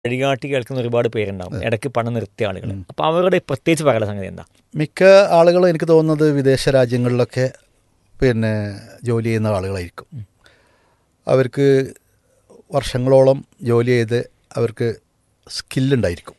വഴികാട്ടി കേൾക്കുന്ന ഒരുപാട് പേരുണ്ടാവും ഇടയ്ക്ക് പണം നിർത്തിയ ആളുകൾ അപ്പോൾ അവരുടെ പ്രത്യേകിച്ച് പറയാനുള്ള സംഗതി എന്താ മിക്ക ആളുകളും എനിക്ക് തോന്നുന്നത് വിദേശ രാജ്യങ്ങളിലൊക്കെ പിന്നെ ജോലി ചെയ്യുന്ന ആളുകളായിരിക്കും അവർക്ക് വർഷങ്ങളോളം ജോലി ചെയ്ത് അവർക്ക് സ്കില്ലുണ്ടായിരിക്കും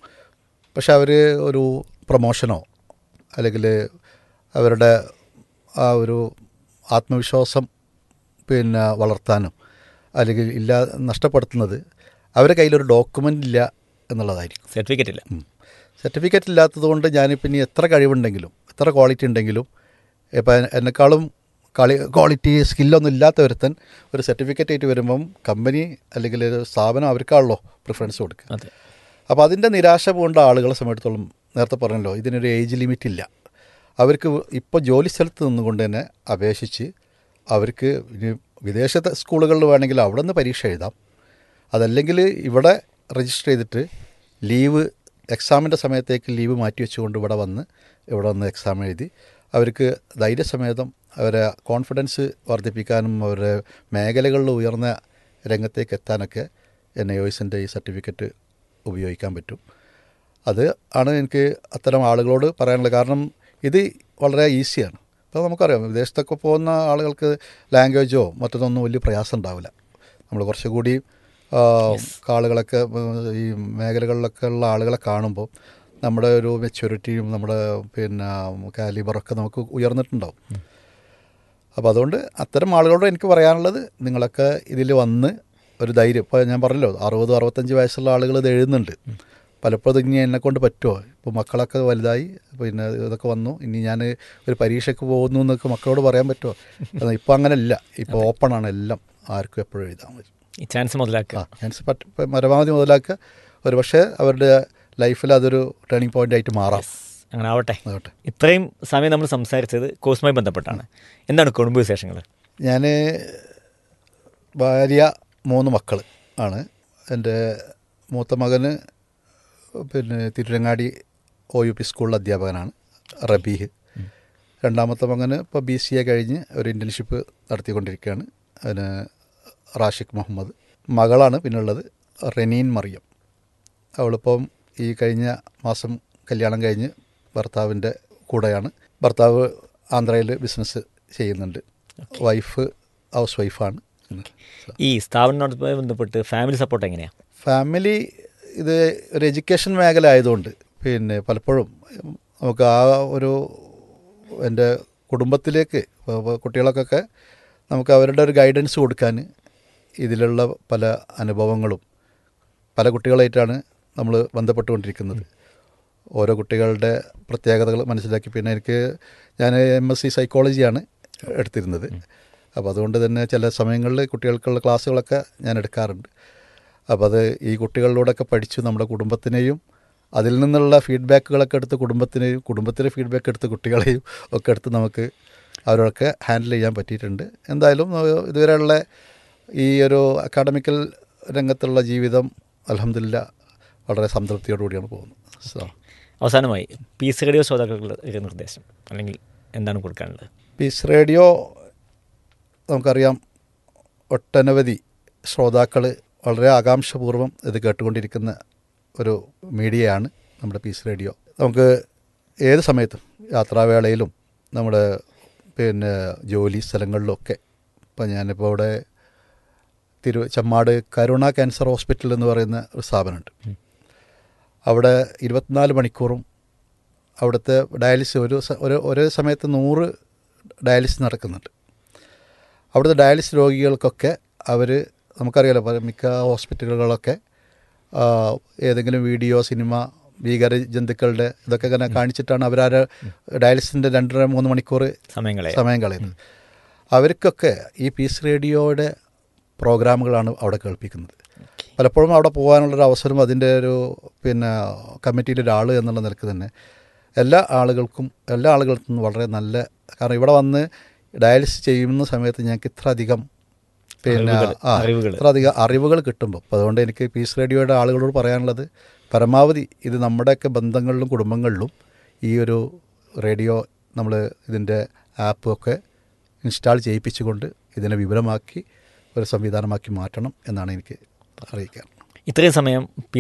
പക്ഷെ അവർ ഒരു പ്രൊമോഷനോ അല്ലെങ്കിൽ അവരുടെ ആ ഒരു ആത്മവിശ്വാസം പിന്നെ വളർത്താനും അല്ലെങ്കിൽ ഇല്ല നഷ്ടപ്പെടുത്തുന്നത് അവരുടെ കയ്യിലൊരു ഡോക്യുമെൻ്റ് ഇല്ല എന്നുള്ളതായിരിക്കും സർട്ടിഫിക്കറ്റ് ഇല്ല സർട്ടിഫിക്കറ്റ് ഇല്ലാത്തത് കൊണ്ട് ഞാനിപ്പോൾ ഇനി എത്ര കഴിവുണ്ടെങ്കിലും എത്ര ക്വാളിറ്റി ഉണ്ടെങ്കിലും ഇപ്പം എന്നെക്കാളും കളി ക്വാളിറ്റി സ്കില്ലൊന്നും ഇല്ലാത്ത ഒരുത്തൻ ഒരു സർട്ടിഫിക്കറ്റ് ആയിട്ട് വരുമ്പം കമ്പനി അല്ലെങ്കിൽ ഒരു സ്ഥാപനം അവർക്കാണല്ലോ പ്രിഫറൻസ് കൊടുക്കുക അതെ അപ്പോൾ അതിൻ്റെ നിരാശ പൂണ്ട ആളുകളെ സംബന്ധിച്ചിടത്തോളം നേരത്തെ പറഞ്ഞല്ലോ ഇതിനൊരു ഏജ് ലിമിറ്റ് ഇല്ല അവർക്ക് ഇപ്പോൾ ജോലി സ്ഥലത്ത് നിന്നുകൊണ്ട് തന്നെ അപേക്ഷിച്ച് അവർക്ക് ഇനി വിദേശത്തെ സ്കൂളുകളിൽ വേണമെങ്കിൽ അവിടെ നിന്ന് പരീക്ഷ എഴുതാം അതല്ലെങ്കിൽ ഇവിടെ രജിസ്റ്റർ ചെയ്തിട്ട് ലീവ് എക്സാമിൻ്റെ സമയത്തേക്ക് ലീവ് മാറ്റി വെച്ചുകൊണ്ട് ഇവിടെ വന്ന് ഇവിടെ വന്ന് എക്സാം എഴുതി അവർക്ക് ധൈര്യസമേതം അവരെ കോൺഫിഡൻസ് വർദ്ധിപ്പിക്കാനും അവരുടെ മേഖലകളിൽ ഉയർന്ന രംഗത്തേക്ക് എത്താനൊക്കെ എൻ ഐ ഒസിൻ്റെ ഈ സർട്ടിഫിക്കറ്റ് ഉപയോഗിക്കാൻ പറ്റും അത് ആണ് എനിക്ക് അത്തരം ആളുകളോട് പറയാനുള്ളത് കാരണം ഇത് വളരെ ഈസിയാണ് ഇപ്പോൾ നമുക്കറിയാം വിദേശത്തൊക്കെ പോകുന്ന ആളുകൾക്ക് ലാംഗ്വേജോ മറ്റൊന്നും വലിയ പ്രയാസം ഉണ്ടാവില്ല നമ്മൾ കുറച്ചുകൂടി ആ, ആളുകളൊക്കെ ഉം, ഈ മേഖലകളിലൊക്കെ ഉള്ള ആളുകളെ കാണുമ്പോൾ നമ്മുടെ ഒരു മെച്യൂരിറ്റിയും നമ്മുടെ പിന്നെ കാലിബറൊക്കെ നമുക്ക് ഉയർന്നിട്ടുണ്ടാവും അപ്പോൾ അതുകൊണ്ട് അത്തരം ആളുകളോട് എനിക്ക് പറയാനുള്ളത് നിങ്ങളൊക്കെ ഇതിൽ വന്ന് ഒരു ധൈര്യം ഇപ്പോൾ ഞാൻ പറഞ്ഞല്ലോ അറുപത് അറുപത്തഞ്ച് വയസ്സുള്ള ആളുകൾ ഇത് എഴുതുന്നുണ്ട് പലപ്പോഴും ഇനി എന്നെ കൊണ്ട് പറ്റുമോ ഇപ്പോൾ മക്കളൊക്കെ വലുതായി പിന്നെ ഇതൊക്കെ വന്നു ഇനി ഞാൻ ഒരു പരീക്ഷയ്ക്ക് പോകുന്നു എന്നൊക്കെ മക്കളോട് പറയാൻ പറ്റുമോ എന്നാൽ ഇപ്പോൾ അങ്ങനെയല്ല ഇപ്പോൾ ഓപ്പൺ ആണ് എല്ലാം ആർക്കും എപ്പോഴും എഴുതാൻ പറ്റും ഈ ചാൻസ് മുതലാക്കുക ആ ചാൻസ് പറ്റ പരമാവധി മുതലാക്കുക ഒരു പക്ഷേ അവരുടെ ലൈഫിൽ അതൊരു ടേണിംഗ് പോയിന്റ് ആയിട്ട് മാറാം അങ്ങനെ ആവട്ടെ ആകട്ടെ ഇത്രയും സമയം നമ്മൾ സംസാരിച്ചത് കോഴ്സുമായി ബന്ധപ്പെട്ടാണ് എന്താണ് കുടുംബ വിശേഷങ്ങൾ ഞാൻ ഭാര്യ മൂന്ന് മക്കൾ ആണ് എൻ്റെ മൂത്ത മകന് പിന്നെ തിരുരങ്ങാടി ഒ യു പി സ്കൂളിൽ അധ്യാപകനാണ് റബീഹ് രണ്ടാമത്തെ മകന് ഇപ്പോൾ ബി സി എ കഴിഞ്ഞ് ഒരു ഇൻറ്റേൺഷിപ്പ് നടത്തിക്കൊണ്ടിരിക്കുകയാണ് അതിന് റാഷിഖ് മുഹമ്മദ് മകളാണ് പിന്നുള്ളത് റെനീൻ മറിയം അവളിപ്പം ഈ കഴിഞ്ഞ മാസം കല്യാണം കഴിഞ്ഞ് ഭർത്താവിൻ്റെ കൂടെയാണ് ഭർത്താവ് ആന്ധ്രയിൽ ബിസിനസ് ചെയ്യുന്നുണ്ട് വൈഫ് ഹൗസ് വൈഫാണ് ഈ സ്ഥാപനത്തോട് ബന്ധപ്പെട്ട് ഫാമിലി സപ്പോർട്ട് എങ്ങനെയാണ് ഫാമിലി ഇത് ഒരു എഡ്യൂക്കേഷൻ മേഖല ആയതുകൊണ്ട് പിന്നെ പലപ്പോഴും നമുക്ക് ആ ഒരു എൻ്റെ കുടുംബത്തിലേക്ക് ഇപ്പൊ- ഇപ്പൊ കുട്ടികൾക്കൊക്കെ നമുക്ക് അവരുടെ ഒരു ഗൈഡൻസ് കൊടുക്കാൻ ഇതിലുള്ള പല അനുഭവങ്ങളും പല കുട്ടികളായിട്ടാണ് നമ്മൾ ബന്ധപ്പെട്ടുകൊണ്ടിരിക്കുന്നത് ഓരോ കുട്ടികളുടെ പ്രത്യേകതകൾ മനസ്സിലാക്കി പിന്നെ എനിക്ക് ഞാൻ എം എസ് സി സൈക്കോളജിയാണ് എടുത്തിരുന്നത് അപ്പോൾ അതുകൊണ്ട് തന്നെ ചില സമയങ്ങളിൽ കുട്ടികൾക്കുള്ള ക്ലാസ്സുകളൊക്കെ ഞാൻ എടുക്കാറുണ്ട് അപ്പോൾ അത് ഈ കുട്ടികളിലൂടെയൊക്കെ പഠിച്ചു നമ്മുടെ കുടുംബത്തിനെയും അതിൽ നിന്നുള്ള ഫീഡ്ബാക്കുകളൊക്കെ എടുത്ത് കുടുംബത്തിനെയും കുടുംബത്തിലെ ഫീഡ്ബാക്ക് എടുത്ത് കുട്ടികളെയും ഒക്കെ എടുത്ത് നമുക്ക് അവരൊക്കെ ഹാൻഡിൽ ചെയ്യാൻ പറ്റിയിട്ടുണ്ട് എന്തായാലും ഏഹ്, ഇതുവരെയുള്ള ഈ ഒരു അക്കാഡമിക്കൽ രംഗത്തുള്ള ജീവിതം അലഹമില്ല വളരെ സംതൃപ്തിയോടുകൂടിയാണ് പോകുന്നത് സോ അവസാനമായി പീസ് റേഡിയോ ശ്രോതാക്കൾക്കുള്ള ഒരു നിർദ്ദേശം അല്ലെങ്കിൽ എന്താണ് കൊടുക്കാനുള്ളത് പീസ് റേഡിയോ നമുക്കറിയാം ഒട്ടനവധി ശ്രോതാക്കൾ വളരെ ആകാംക്ഷപൂർവ്വം ഇത് കേട്ടുകൊണ്ടിരിക്കുന്ന ഒരു മീഡിയയാണ് നമ്മുടെ പീസ് റേഡിയോ നമുക്ക് ഏത് സമയത്തും യാത്രാവേളയിലും നമ്മുടെ പിന്നെ ജോലി സ്ഥലങ്ങളിലൊക്കെ ഇപ്പം ഞാനിപ്പോൾ ഇവിടെ തിരു ചമ്മാട് കരുണ ക്യാൻസർ ഹോസ്പിറ്റൽ എന്ന് പറയുന്ന ഒരു സ്ഥാപനമുണ്ട് അവിടെ ഇരുപത്തിനാല് മണിക്കൂറും അവിടുത്തെ ഡയാലിസിസ് ഒരു സ- ഒരു ഒരേ സമയത്ത് നൂറ് ഡയാലിസിസ് നടക്കുന്നുണ്ട് അവിടുത്തെ ഡയാലിസിസ് രോഗികൾക്കൊക്കെ അവർ നമുക്കറിയാലോ പല മിക്ക ഹോസ്പിറ്റലുകളൊക്കെ ആ, ഏതെങ്കിലും വീഡിയോ സിനിമ ഭീകര ജന്തുക്കളുടെ ഇതൊക്കെ ഇങ്ങനെ കാണിച്ചിട്ടാണ് അവരാരെ ഡയാലിസിൻ്റെ രണ്ടര മൂന്ന് മണിക്കൂർ സമയങ്ങളെ സമയം കളയുന്നത് അവർക്കൊക്കെ ഈ പീസ് റേഡിയോയുടെ പ്രോഗ്രാമുകളാണ് അവിടെ കേൾപ്പിക്കുന്നത് പലപ്പോഴും അവിടെ പോകാനുള്ളൊരു അവസരം അതിൻ്റെ ഒരു പിന്നെ കമ്മിറ്റിയിലെ ഒരാൾ എന്നുള്ള നിലക്ക് തന്നെ എല്ലാ ആളുകൾക്കും എല്ലാ ആളുകൾക്കും വളരെ നല്ല കാരണം ഇവിടെ വന്ന് ഡയാലിസിസ് ചെയ്യുന്ന സമയത്ത് ഞങ്ങൾക്ക് ഇത്ര അധികം പിന്നെ അറിവുകൾ, ആ അറിവുകൾ. ഇത്ര അധികം അറിവുകൾ കിട്ടുമ്പോൾ അപ്പോൾ അതുകൊണ്ട് എനിക്ക് പീസ് റേഡിയോയുടെ ആളുകളോട് പറയാനുള്ളത് പരമാവധി ഇത് നമ്മുടെയൊക്കെ ബന്ധങ്ങളിലും കുടുംബങ്ങളിലും ഈ ഒരു റേഡിയോ നമ്മൾ ഇതിൻ്റെ ആപ്പൊക്കെ ഇൻസ്റ്റാൾ ചെയ്യിപ്പിച്ചുകൊണ്ട് ഇതിനെ വിപുലമാക്കി ഒരു സംവിധാനമാക്കി മാറ്റണം എന്നാണ് എനിക്ക് അറിയിക്കാൻ ഇത്രയും സമയം പി